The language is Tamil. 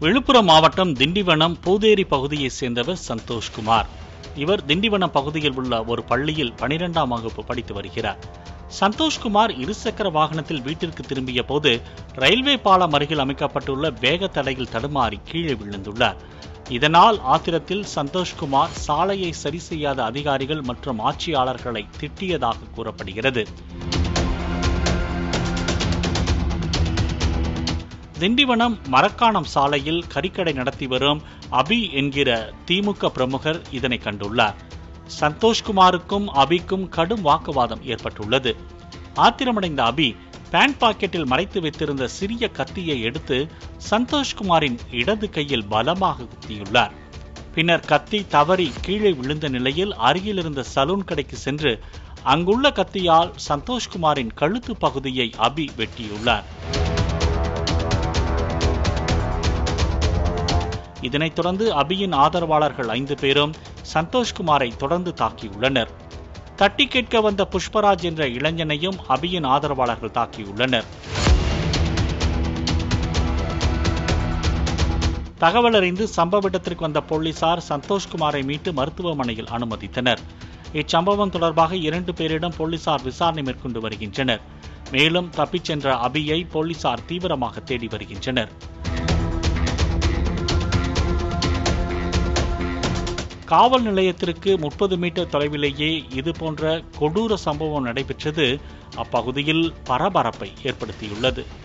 விழுப்புரம் மாவட்டம் திண்டிவனம் பூதேரி பகுதியைச் சேர்ந்தவர் சந்தோஷ்குமார் இவர் திண்டிவனம் பகுதியில் உள்ள ஒரு பள்ளியில் பனிரெண்டாம் வகுப்பு படித்து வருகிறார் சந்தோஷ்குமார் இருசக்கர வாகனத்தில் வீட்டிற்கு திரும்பிய போது ரயில்வே பாலம் அருகில் அமைக்கப்பட்டுள்ள வேக தடையில் தடுமாறி கீழே விழுந்துள்ளார் இதனால் ஆத்திரத்தில் சந்தோஷ்குமார் சாலையை சரி செய்யாத அதிகாரிகள் மற்றும் ஆட்சியாளர்களை திட்டியதாக கூறப்படுகிறது திண்டிவனம் மரக்காணம் சாலையில் கறிக்கடை நடத்தி வரும் அபி என்கிற திமுக பிரமுகர் இதனை கண்டுள்ளார் சந்தோஷ்குமாருக்கும் அபிக்கும் கடும் வாக்குவாதம் ஏற்பட்டுள்ளது ஆத்திரமடைந்த அபி பேண்ட் பாக்கெட்டில் மறைத்து வைத்திருந்த சிறிய கத்தியை எடுத்து சந்தோஷ்குமாரின் இடது கையில் பலமாக குத்தியுள்ளார் பின்னர் கத்தி தவறி கீழே விழுந்த நிலையில் அருகில் இருந்த சலூன் கடைக்கு சென்று அங்குள்ள கத்தியால் சந்தோஷ்குமாரின் கழுத்து பகுதியை அபி வெட்டியுள்ளார் இதனைத் தொடர்ந்து அபியின் ஆதரவாளர்கள் ஐந்து பேரும் சந்தோஷ்குமாரை தொடர்ந்து தாக்கியுள்ளனர் தட்டி கேட்க வந்த புஷ்பராஜ் என்ற இளைஞனையும் அபியின் ஆதரவாளர்கள் தாக்கியுள்ளனர் தகவல் அறிந்து சம்பவ இடத்திற்கு வந்த போலீசார் சந்தோஷ்குமாரை மீட்டு மருத்துவமனையில் அனுமதித்தனர் இச்சம்பவம் தொடர்பாக இரண்டு பேரிடம் போலீசார் விசாரணை மேற்கொண்டு வருகின்றனர் மேலும் தப்பிச் சென்ற அபியை போலீசார் தீவிரமாக தேடி வருகின்றனர் காவல் நிலையத்திற்கு முப்பது மீட்டர் தொலைவிலேயே இது போன்ற கொடூர சம்பவம் நடைபெற்றது அப்பகுதியில் பரபரப்பை ஏற்படுத்தியுள்ளது